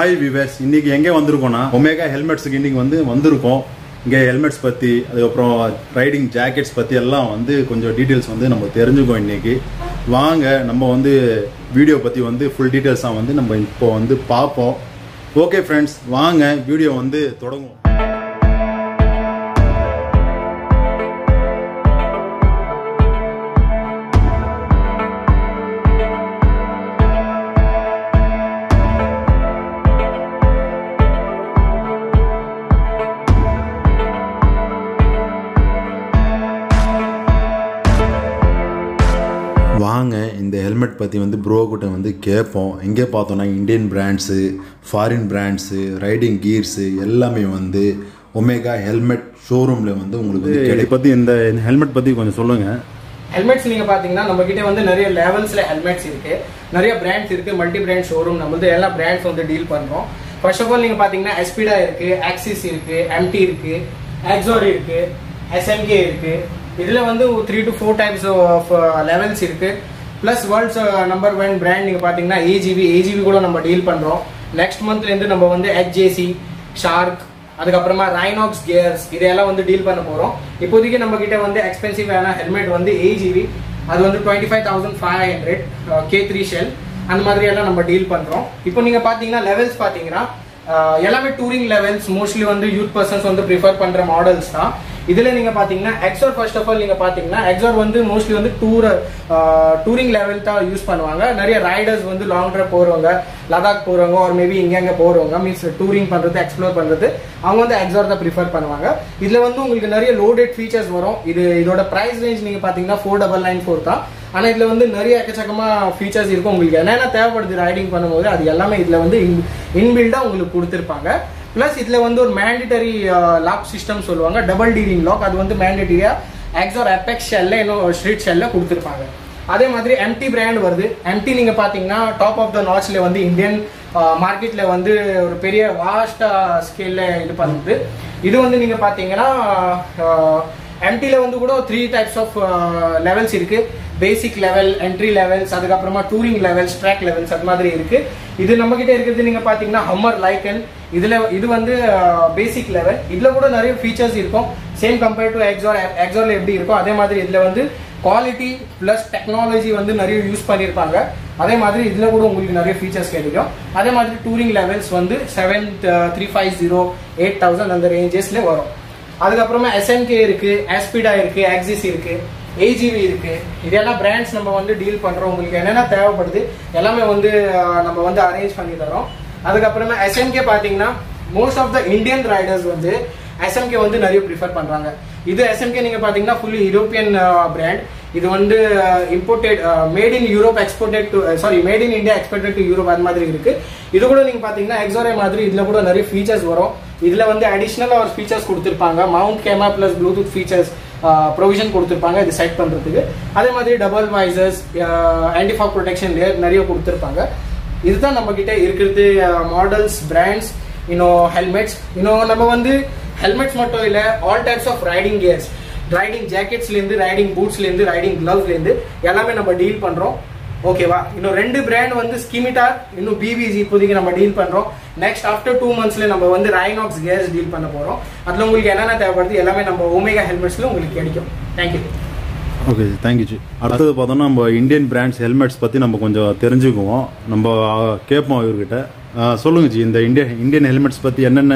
hi wives இன்னைக்கு எங்கே வந்திருக்கோம்னா omega ஹெல்மெட்ஸுக்கு இன்னைக்கு வந்து வந்திருக்கோம் இங்கே ஹெல்மெட்ஸ் பற்றி அதுக்கப்புறம் ரைடிங் ஜாக்கெட்ஸ் பற்றி எல்லாம் வந்து கொஞ்சம் டீட்டெயில்ஸ் வந்து நம்ம தெரிஞ்சுக்கோம் இன்னைக்கு வாங்க நம்ம வந்து வீடியோ பற்றி வந்து ஃபுல் டீட்டெயில்ஸாக வந்து நம்ம இப்போ வந்து பார்ப்போம் ஓகே ஃப்ரெண்ட்ஸ் வாங்க வீடியோ வந்து தொடங்குவோம் வாங்க இந்த ஹெல்மெட் பற்றி வந்து ப்ரோ கிட்ட வந்து கேட்போம் எங்கே பார்த்தோன்னா Indian brands foreign brands riding gears எல்லாமே வந்து ஒமேகா ஹெல்மெட் ஷோரூமில் வந்து உங்களுக்கு வந்து இதை பற்றி இந்த ஹெல்மெட் பற்றி கொஞ்சம் சொல்லுங்கள் ஹெல்மெட்ஸ் நீங்க பாத்தீங்கன்னா நம்ம கிட்ட வந்து நிறைய லெவல்ஸ்ல ஹெல்மெட்ஸ் இருக்கு நிறைய பிராண்ட்ஸ் இருக்கு மல்டி பிராண்ட் ஷோரூம் நம்ம வந்து எல்லா பிராண்ட்ஸ் வந்து டீல் பண்றோம் ஃபர்ஸ்ட் ஆஃப் ஆல் நீங்க பாத்தீங்கன்னா எஸ்பிடா இருக்கு ஆக்சிஸ் இருக்கு எம்டி இருக்கு ஆக்ஸோர் இருக்கு எஸ்எம்கே இருக்கு இதுல வந்து three to four types of levels இருக்கு plus world's number one brand நீங்க பாத்தீங்கன்னா ஏஜிவி ஏஜிவி கூட நம்ம டீல் பண்றோம் நெக்ஸ்ட் மந்த்ல இருந்து நம்ம வந்து ஹெச்ஜேசி ஷார்க் அதுக்கப்புறமா ரைனாக்ஸ் கியர்ஸ் இதெல்லாம் வந்து டீல் பண்ண போறோம் இப்போதைக்கு நம்ம கிட்ட வந்து எக்ஸ்பென்சிவான ஹெல்மெட் வந்து ஏஜிவி அது வந்து twenty five thousand five hundred K three shell அந்த மாதிரி எல்லாம் நம்ம டீல் பண்றோம் இப்போ நீங்க பாத்தீங்கன்னா லெவல்ஸ் பாத்தீங்கன்னா ஆஹ் எல்லாமே டூரிங் லெவல்ஸ் மோஸ்ட்லி வந்து யூத் பர்சன்ஸ் வந்து ப்ரிஃபர் பண்ற மாடல்ஸ் தான் இதுல நீங்க பாத்தீங்கன்னா எக்ஸோர் ஃபர்ஸ்ட் ஆஃப் ஆல் நீங்க பாத்தீங்கன்னா எக்ஸோர் வந்து மோஸ்ட்லி வந்து டூர் டூரிங் லெவல் தான் யூஸ் பண்ணுவாங்க நிறைய ரைடர்ஸ் வந்து லாங் ட்ரிப் போறவங்க லடாக் போறவங்க ஒரு மேபி இங்க போறவங்க மீன்ஸ் டூரிங் பண்றது எக்ஸ்ப்ளோர் பண்றது அவங்க வந்து எக்ஸோர் தான் ப்ரிஃபர் பண்ணுவாங்க இதுல வந்து உங்களுக்கு நிறைய லோடட் ஃபீச்சர்ஸ் வரும் இது இதோட பிரைஸ் ரேஞ்ச் நீங்க பாத்தீங்கன்னா ஃபோர் டபுள் நைன் ஃபோர் தான் ஆனா இதுல வந்து நிறைய எக்கச்சக்கமா ஃபீச்சர்ஸ் இருக்கும் உங்களுக்கு என்னென்ன தேவைப்படுது ரைடிங் பண்ணும்போது அது எல்லாமே இதுல வந்து இன்பில்டா உங்களுக்கு கொடுத்துருப்பாங்க பிளஸ் இதுல வந்து ஒரு மேண்டிட்டரி லாக் சிஸ்டம் சொல்லுவாங்க டபுள் டீலிங் லாக் அது வந்து மேண்டிட்டரியா எக்ஸார் எபெக்ஸ் ஷெல்ல இன்னும் ஸ்ட்ரீட் ஷெல்ல கொடுத்துருப்பாங்க அதே மாதிரி எம்டி பிராண்ட் வருது எம்டி நீங்க பாத்தீங்கன்னா டாப் ஆஃப் த நாட்ச்ல வந்து இந்தியன் மார்க்கெட்ல வந்து ஒரு பெரிய வாஸ்டா ஸ்கேல்ல இது பண்ணுது இது வந்து நீங்க பாத்தீங்கன்னா எம்டில வந்து கூட த்ரீ டைப்ஸ் ஆஃப் லெவல்ஸ் இருக்கு பேசிக் லெவல் என்ட்ரி லெவல்ஸ் அதுக்கப்புறமா டூரிங் லெவல்ஸ் ட்ராக் லெவல்ஸ் அது மாதிரி இருக்கு இது நம்ம கிட்ட இருக்கிறது நீங்க பாத்தீங்கன்னா ஹம்மர் லைக்கன் இதுல இது வந்து பேசிக் லெவல் இதுல கூட நிறைய ஃபீச்சர்ஸ் இருக்கும் சேம் கம்பேர்ட் டு எக்ஸார் எக்ஸார்ல எப்படி இருக்கும் அதே மாதிரி இதுல வந்து குவாலிட்டி பிளஸ் டெக்னாலஜி வந்து நிறைய யூஸ் பண்ணியிருப்பாங்க அதே மாதிரி இதுல கூட உங்களுக்கு நிறைய ஃபீச்சர்ஸ் கிடைக்கும் அதே மாதிரி டூரிங் லெவல்ஸ் வந்து seven three five zero eight thousand அந்த ரேஞ்சஸ்ல வரும் அதுக்கப்புறமா எஸ்என்கே இருக்கு ஆஸ்பிடா இருக்கு ஆக்சிஸ் இருக்கு ஏஜிவி இருக்கு இதெல்லாம் பிராண்ட்ஸ் நம்ம வந்து டீல் பண்றோம் உங்களுக்கு என்னென்ன தேவைப்படுது எல்லாமே வந்து நம்ம வந்து அரேஞ்ச் பண்ணி தரோம் அதுக்கப்புறமா எஸ்எம்கே பாத்தீங்கன்னா most of the Indian riders வந்து எஸ்எம்கே வந்து நிறைய ப்ரிஃபர் பண்றாங்க இது எஸ்எம்கே நீங்க பாத்தீங்கன்னா ஃபுல்லி யூரோப்பியன் பிராண்ட் இது வந்து imported made in Europe exported to sorry made in India exported to Europe அது மாதிரி இருக்கு இது கூட நீங்க பாத்தீங்கன்னா எக்ஸோரே மாதிரி இதுல கூட நிறைய ஃபீச்சர்ஸ் வரும் இதுல வந்து அடிஷனலா ஒரு ஃபீச்சர்ஸ் கொடுத்துருப்பாங்க மவுண்ட் கேமா பிளஸ் ப்ளூடூத் ஃபீச்சர்ஸ் ப்ரொவிஷன் கொடுத்துருப்பாங்க இது செட் பண்றதுக்கு அதே மாதிரி double visors antifog protection layer நிறைய கொடுத்துருப்பாங்க இதுதான் நம்ம கிட்ட இருக்கிறது மாடல்ஸ் பிராண்ட்ஸ் இன்னும் ஹெல்மெட்ஸ் இன்னும் நம்ம வந்து ஹெல்மெட்ஸ் மட்டும் இல்ல all types of riding gears riding ஜாக்கெட்ஸ்ல இருந்து ரைடிங் பூட்ஸ்ல இருந்து ரைடிங் கிளவ்ஸ்ல இருந்து எல்லாமே நம்ம டீல் பண்றோம் ஓகேவா இன்னும் ரெண்டு பிராண்ட் வந்து ஸ்கிமிட்டார் இன்னும் பிபிஜி இப்போதைக்கு நம்ம டீல் பண்றோம் நெக்ஸ்ட் ஆஃப்டர் டூ மந்த்ஸ்ல நம்ம வந்து ரைனாக்ஸ் கேஸ் டீல் பண்ண போறோம் அதுல உங்களுக்கு என்னென்ன தேவைப்படுது எல்லாமே நம்ம ஒமேகா ஹெல்மெட்ஸ்ல உங்களுக்கு கிடைக்கும் தேங்க்யூ ஓகே தேங்க்யூ ஜி அடுத்தது பார்த்தோம்னா நம்ம இந்தியன் பிராண்ட்ஸ் ஹெல்மெட்ஸ் பற்றி நம்ம கொஞ்சம் தெரிஞ்சுக்குவோம் நம்ம கேட்போம் இவர்கிட்ட சொல்லுங்க ஜி இந்த இந்தியன் இந்தியன் ஹெல்மெட்ஸ் பற்றி என்னென்ன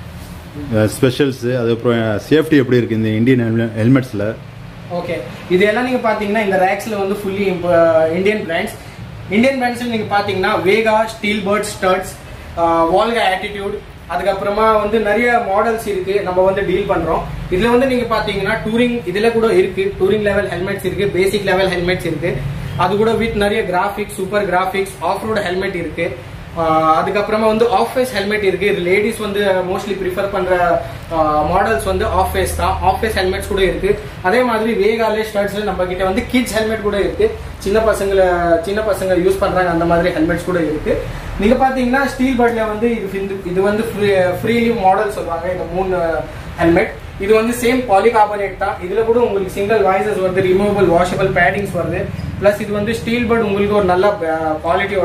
ஸ்பெஷல்ஸு அதுக்கப்புறம் சேஃப்டி எப்படி இருக்குது இந்த இந்தியன் ஹெல்மெட்ஸில் ஓகே இது எல்லாம் நீங்க பாத்தீங்கன்னா இந்த ரேக்ஸ்ல வந்து ஃபுல்லி இந்தியன் பிராண்ட்ஸ் இந்தியன் பிராண்ட்ஸ்ல நீங்க பாத்தீங்கன்னா வேகா ஸ்டீல் பேர்ட் ஸ்டர்ட்ஸ் வால்கா ஆட்டிடியூட் அதுக்கப்புறமா வந்து நிறைய மாடல்ஸ் இருக்கு நம்ம வந்து டீல் பண்றோம் இதுல வந்து நீங்க பாத்தீங்கன்னா டூரிங் இதுல கூட இருக்கு டூரிங் லெவல் ஹெல்மெட்ஸ் இருக்கு பேசிக் லெவல் ஹெல்மெட்ஸ் இருக்கு அது கூட வித் நிறைய graphics super graphics off road helmet இருக்கு அதுக்கப்புறமா வந்து ஆஃப் ஃபேஸ் ஹெல்மெட் இருக்கு இது லேடிஸ் வந்து மோஸ்ட்லி ப்ரிஃபர் பண்ற மாடல்ஸ் வந்து ஆஃப் ஃபேஸ் தான் ஆஃப் ஃபேஸ் ஹெல்மெட்ஸ் கூட இருக்கு அதே மாதிரி வேகாலே ஸ்டர்ட்ஸ்ல நம்ம கிட்ட வந்து கிட்ஸ் ஹெல்மெட் கூட இருக்கு சின்ன பசங்களை சின்ன பசங்க யூஸ் பண்றாங்க அந்த மாதிரி ஹெல்மெட்ஸ் கூட இருக்கு நீங்க பாத்தீங்கன்னா ஸ்டீல் பட்ல வந்து இது இது வந்து ஃப்ரீலி மாடல் சொல்லுவாங்க இந்த மூணு ஹெல்மெட் இது வந்து சேம் பாலிகார்பனேட் தான் இதுல கூட உங்களுக்கு சிங்கிள் வாய்ஸஸ் வந்து ரிமூவபிள் வாஷபிள் பேடிங்ஸ் வருது பிளஸ் இது வந்து ஸ்டீல் பட் உங்களுக்கு ஒரு நல்ல குவாலிட்டியோட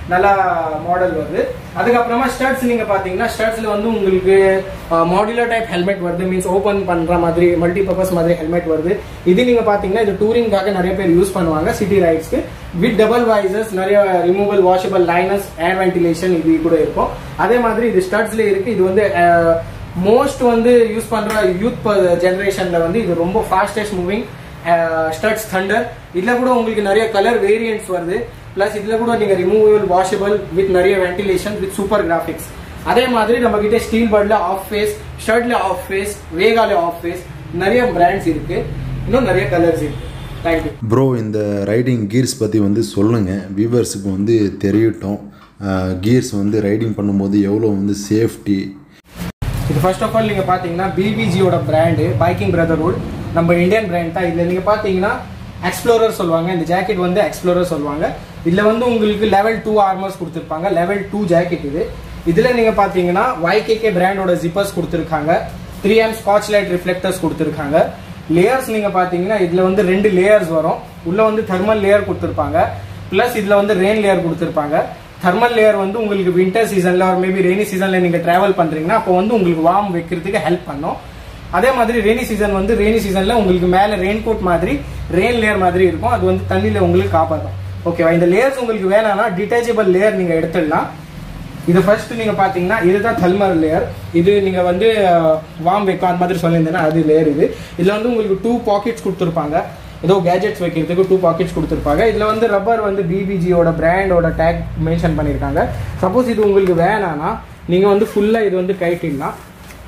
நல்லா மாடல் வருது அதுக்கப்புறமா ஸ்டர்ட்ஸ் நீங்க பாத்தீங்கன்னா ஸ்டர்ட்ஸ்ல வந்து உங்களுக்கு மாடுலர் டைப் ஹெல்மெட் வருது மீன்ஸ் ஓபன் பண்ற மாதிரி மல்டி பர்பஸ் மாதிரி ஹெல்மெட் வருது இது நீங்க பாத்தீங்கன்னா இது டூரிங்காக நிறைய பேர் யூஸ் பண்ணுவாங்க சிட்டி ரைட்ஸ்க்கு வித் டபுள் வைசர்ஸ் நிறைய removal washable liners air ventilation இது கூட இருக்கும் அதே மாதிரி இது ஸ்டர்ட்ஸ்ல இருக்கு இது வந்து மோஸ்ட் வந்து யூஸ் பண்ற யூத் ஜெனரேஷன்ல வந்து இது ரொம்ப ஃபாஸ்டஸ்ட் மூவிங் ஸ்டட்ஸ் தண்டர் இதுல கூட உங்களுக்கு நிறைய கலர் வேரியன்ட்ஸ் வருது பிளஸ் இதுல கூட நீங்க ரிமூவபிள் வாஷபிள் வித் நிறைய வென்டிலேஷன் வித் சூப்பர் கிராஃபிக்ஸ் அதே மாதிரி நம்ம கிட்ட ஸ்டீல் பர்ட்ல ஆஃப் ஃபேஸ் ஷர்ட்ல ஆஃப் ஃபேஸ் வேகால ஆஃப் ஃபேஸ் நிறைய பிராண்ட்ஸ் இருக்கு இன்னும் நிறைய கலர்ஸ் இருக்கு தேங்க்யூ ப்ரோ இந்த ரைடிங் கீர்ஸ் பற்றி வந்து சொல்லுங்கள் வியூவர்ஸுக்கு வந்து தெரியட்டும் கீர்ஸ் வந்து ரைடிங் பண்ணும்போது எவ்வளோ வந்து சேஃப்டி இது ஃபர்ஸ்ட் ஆஃப் ஆல் நீங்க பாத்தீங்கன்னா பிபிஜியோட பிராண்டு பைக்கிங் பிரதர்ஹுட் நம்ம இந்தியன் பிராண்ட் தான் இதுல நீங்க பாத்தீங்கன்னா எக்ஸ்ப்ளோரர் சொல்லுவாங்க இந்த ஜாக்கெட் வந்து எக்ஸ்ப்ளோரர் சொல்லுவாங்க இதுல வந்து உங்களுக்கு லெவல் டூ ஆர்மர்ஸ் கொடுத்துருப்பாங்க லெவல் டூ ஜாக்கெட் இது இதுல நீங்க பாத்தீங்கன்னா YKK பிராண்டோட ஜிப்பர்ஸ் கொடுத்துருக்காங்க three M Scotchlite reflectors கொடுத்துருக்காங்க லேயர்ஸ் நீங்க பாத்தீங்கன்னா இதுல வந்து ரெண்டு லேயர்ஸ் வரும் உள்ள வந்து தெர்மல் லேயர் கொடுத்துருப்பாங்க பிளஸ் இதுல வந்து ரெயின் லேயர் கொடுத்துருப்பாங்க தெர்மல் லேயர் வந்து உங்களுக்கு வின்டர் சீசன்ல ஒரு மேபி ரெய்னி சீசன்ல நீங்க டிராவல் பண்றீங்கன்னா அப்போ வந்து உங்களுக்கு வார்ம் வைக்கிறதுக்கு ஹெல்ப் பண்ணும் அதே மாதிரி ரெய்னி சீசன் வந்து ரெய்னி சீசன்ல உங்களுக்கு மேல ரெயின் கோட் மாதிரி ரெயின் லேயர் மாதிரி இருக்கும் அது வந்து தண்ணியில உங்களுக்கு காப்பாற்றும் ஓகேவா இந்த லேயர்ஸ் உங்களுக்கு வேணாம்னா டிட்டாச்சபிள் லேயர் நீங்க எடுத்துடலாம் இது ஃபர்ஸ்ட் நீங்க பாத்தீங்கன்னா இதுதான் தல்மர் லேயர் இது நீங்க வந்து வார்ம் வைக்கும் அந்த மாதிரி சொல்லியிருந்தேன்னா அது லேயர் இது இதுல வந்து உங்களுக்கு டூ பாக்கெட்ஸ் கொடுத்துருப்பாங்க ஏதோ கேஜெட்ஸ் வைக்கிறதுக்கு டூ பாக்கெட்ஸ் கொடுத்துருப்பாங்க இதுல வந்து ரப்பர் வந்து பிபிஜியோட பிராண்டோட டேக் மென்ஷன் பண்ணியிருக்காங்க சப்போஸ் இது உங்களுக்கு வேணாம்னா நீங்க வந்து ஃபுல்லா இது வந்து கைட்டிடலாம்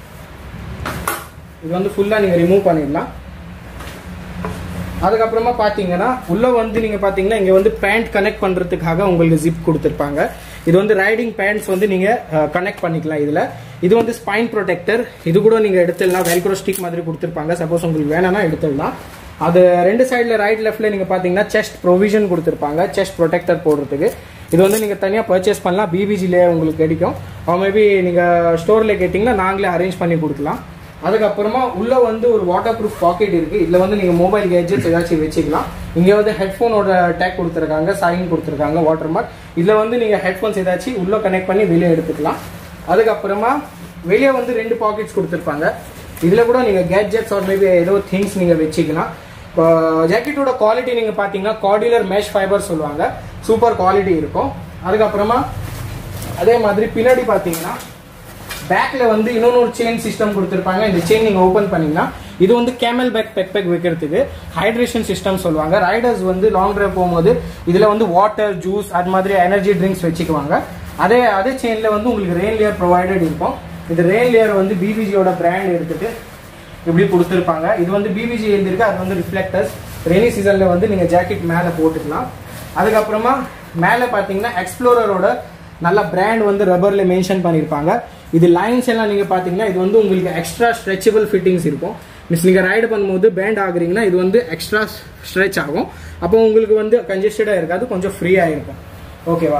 இது வந்து ஃபுல்லா நீங்க ரிமூவ் பண்ணிடலாம் அதுக்கப்புறமா பாத்தீங்கன்னா உள்ள வந்து நீங்க பாத்தீங்கன்னா இங்க வந்து பேண்ட் கனெக்ட் பண்றதுக்காக உங்களுக்கு ஜிப் கொடுத்துருப்பாங்க இது வந்து ரைடிங் பேண்ட்ஸ் வந்து நீங்க கனெக்ட் பண்ணிக்கலாம் இதுல இது வந்து ஸ்பைன் ப்ரொடெக்டர் இது கூட நீங்க எடுத்துடலாம் வெல்க்ரோ ஸ்டிக் மாதிரி கொடுத்துருப்பாங்க சப்போஸ் உங்களுக்கு வேணும்னா எடுத்துடலாம் அது ரெண்டு சைடுல ரைட் லெஃப்ட்ல நீங்க பாத்தீங்கன்னா செஸ்ட் ப்ரொவிஷன் கொடுத்துருப்பாங்க செஸ்ட் ப்ரொடெக்டர் போடுறதுக்கு இது வந்து நீங்க தனியா பர்ச்சேஸ் பண்ணலாம் பிபிஜிலே உங்களுக்கு கிடைக்கும் மேபி நீங்க ஸ்டோர்ல கேட்டீங்கன்னா நாங்களே அரேஞ்ச் பண்ணி கொடுக்கலாம் அதுக்கப்புறமா உள்ள வந்து ஒரு வாட்டர் ப்ரூஃப் பாக்கெட் இருக்கு இதுல வந்து நீங்க மொபைல் கேஜெட்ஸ் ஏதாச்சும் வச்சுக்கலாம் இங்க வந்து ஹெட்ஃபோனோட டேக் கொடுத்துருக்காங்க சைன் கொடுத்துருக்காங்க வாட்டர் மார்க் இதுல வந்து நீங்க ஹெட்ஃபோன்ஸ் ஏதாச்சும் உள்ள கனெக்ட் பண்ணி வெளியே எடுத்துக்கலாம் அதுக்கப்புறமா வெளியே வந்து ரெண்டு பாக்கெட்ஸ் கொடுத்துருப்பாங்க இதுல கூட நீங்க கேட்ஜெட்ஸ் ஆர் மேபி ஏதோ திங்ஸ் நீங்க வச்சுக்கலாம் ஜாக்கெட்டோட குவாலிட்டி நீங்க பாத்தீங்கன்னா கார்டிலர் மேஷ் ஃபைபர் சொல்லுவாங்க சூப்பர் குவாலிட்டி இருக்கும் அதுக்கப்புறமா அதே மாதிரி பின்னாடி பாத்தீங்கன்னா பேக்ல வந்து இன்னொன்று ஒரு செயின் சிஸ்டம் கொடுத்துருப்பாங்க இந்த செயின் நீங்க ஓபன் பண்ணீங்கன்னா இது வந்து கேமல் பேக் பெக் பேக் வைக்கிறதுக்கு ஹைட்ரேஷன் சிஸ்டம் சொல்லுவாங்க ரைடர்ஸ் வந்து லாங் டிரைவ் போகும்போது இதுல வந்து வாட்டர் ஜூஸ் அது மாதிரி எனர்ஜி ட்ரிங்க்ஸ் வச்சுக்குவாங்க அதே அதே செயின்ல வந்து உங்களுக்கு ரெயின் லேயர் ப்ரொவைடட் இருக்கும் இந்த ரெயின் லேயர் வந்து பிபிஜியோட பிராண்ட் எடுத்துட்டு இப்படி கொடுத்துருப்பாங்க இது வந்து பிபிஜி எழுதிருக்கு அது வந்து ரிஃப்ளெக்டர்ஸ் ரெய்னி சீசன்ல வந்து நீங்க ஜாக்கெட் மேல போட்டுக்கலாம் அதுக்கப்புறமா மேல பாத்தீங்கன்னா எக்ஸ்ப்ளோரரோட நல்ல பிராண்ட் வந்து ரப்பர்ல மென்ஷன் பண்ணியிருப்பாங்க இது லைன்ஸ் எல்லாம் நீங்க பாத்தீங்கன்னா இது வந்து உங்களுக்கு எக்ஸ்ட்ரா ஸ்ட்ரெச்சபிள் ஃபிட்டிங்ஸ் இருக்கும் மீன்ஸ் நீங்க ரைடு பண்ணும்போது பேண்ட் ஆகுறீங்கன்னா இது வந்து எக்ஸ்ட்ரா ஸ்ட்ரெச் ஆகும் அப்போ உங்களுக்கு வந்து கன்ஜஸ்டடா இருக்காது கொஞ்சம் ஃப்ரீயா இருக்கும் ஓகேவா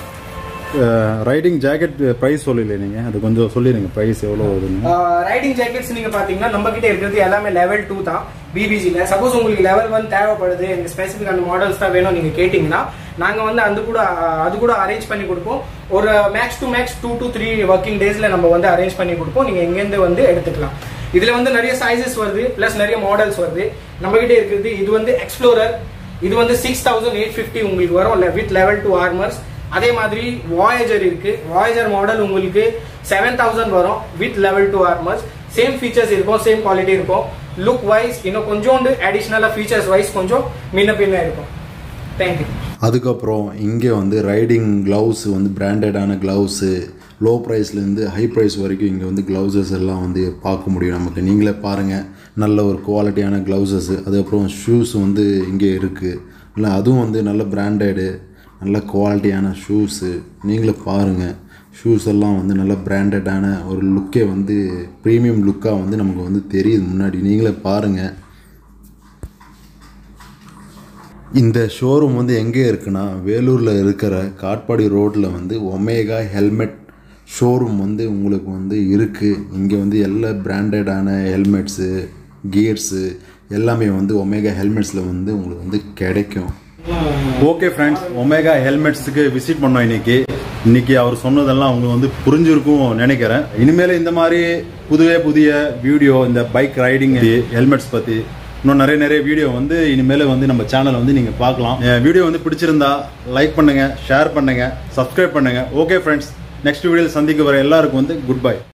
ரைடிங் ஜாக்கெட் ப்ரைஸ் சொல்லல நீங்கள் அது கொஞ்சம் சொல்லிடுங்க ப்ரைஸ் எவ்வளோ வருதுன்னு ரைடிங் ஜாக்கெட்ஸ் நீங்க பாத்தீங்கன்னா நம்ம கிட்ட இருக்கிறது எல்லாமே லெவல் டூ தான் பிபிஜில சப்போஸ் உங்களுக்கு லெவல் ஒன் தேவைப்படுது எனக்கு ஸ்பெசிபிக் அந்த மாடல்ஸ் தான் வேணும் நீங்க கேட்டீங்கன்னா நாங்க வந்து அந்த கூட அது கூட அரேஞ்ச் பண்ணி கொடுப்போம் ஒரு max to max two to three working டேஸ்ல நம்ம வந்து அரேஞ்ச் பண்ணி கொடுப்போம் நீங்க எங்கேருந்து வந்து எடுத்துக்கலாம் இதுல வந்து நிறைய சைசஸ் வருது பிளஸ் நிறைய மாடல்ஸ் வருது நம்ம கிட்ட இருக்கிறது இது வந்து எக்ஸ்ப்ளோரர் இது வந்து சிக்ஸ் தௌசண்ட் எயிட் ஃபிஃப்டி உங்களுக்கு வரும் வித் லெவல் டூ ஆர்மர்ஸ் அதே மாதிரி வாயேஜர் இருக்கு வாயேஜர் மாடல் உங்களுக்கு செவன் தௌசண்ட் வரும் with level two armours same features இருக்கும் சேம் குவாலிட்டி இருக்கும் லுக் வைஸ் இன்னும் கொஞ்சோண்டு அடிஷ்னலாக ஃபீச்சர்ஸ் வைஸ் கொஞ்சம் முன்ன பின்ன இருக்கும் தேங்க்யூ அதுக்கப்புறம் இங்கே வந்து ரைடிங் க்ளவுஸ் வந்து பிராண்டடான க்ளவுஸு லோ ப்ரைஸ்லேருந்து ஹை ப்ரைஸ் வரைக்கும் இங்கே வந்து க்ளவுசஸ் எல்லாம் வந்து பார்க்க முடியும் நமக்கு நீங்களே பாருங்கள் நல்ல ஒரு குவாலிட்டியான க்ளவுசஸ் அதுக்கப்புறம் ஷூஸ் வந்து இங்கே இருக்குது இல்லை அதுவும் வந்து நல்ல பிராண்டடு நல்ல குவாலிட்டியான ஷூஸு நீங்களே பாருங்கள் ஷூஸ் எல்லாம் வந்து நல்ல பிராண்டடான ஒரு லுக்கே வந்து ப்ரீமியம் லுக்காக வந்து நமக்கு வந்து தெரியுது முன்னாடி நீங்களே பாருங்கள் இந்த ஷோரூம் வந்து எங்கே இருக்குன்னா வேலூரில் இருக்கிற காட்பாடி ரோட்டில் வந்து ஒமேகா ஹெல்மெட் ஷோரூம் வந்து உங்களுக்கு வந்து இருக்குது இங்கே வந்து எல்லா பிராண்டடான ஹெல்மெட்ஸு கியர்ஸு எல்லாமே வந்து ஒமேகா ஹெல்மெட்ஸில் வந்து உங்களுக்கு வந்து கிடைக்கும் ஓகே ஃப்ரெண்ட்ஸ் ஒமேகா ஹெல்மெட்ஸுக்கு விசிட் பண்ணோம் இன்னைக்கு இன்னைக்கு அவர் சொன்னதெல்லாம் உங்களுக்கு வந்து புரிஞ்சிருக்கும் நினைக்கிறேன் இனிமேல் இந்த மாதிரி புதிய புதிய வீடியோ இந்த பைக் ரைடிங் ஹெல்மெட்ஸ் பற்றி இன்னும் நிறைய நிறைய வீடியோ வந்து இனிமேல் வந்து நம்ம சேனல் வந்து நீங்கள் பார்க்கலாம் வீடியோ வந்து பிடிச்சிருந்தா லைக் பண்ணுங்க ஷேர் பண்ணுங்க சப்ஸ்கிரைப் பண்ணுங்க ஓகே ஃப்ரெண்ட்ஸ் நெக்ஸ்ட் வீடியோவில் சந்திக்க வர எல்லாருக்கும் வந்து குட் பை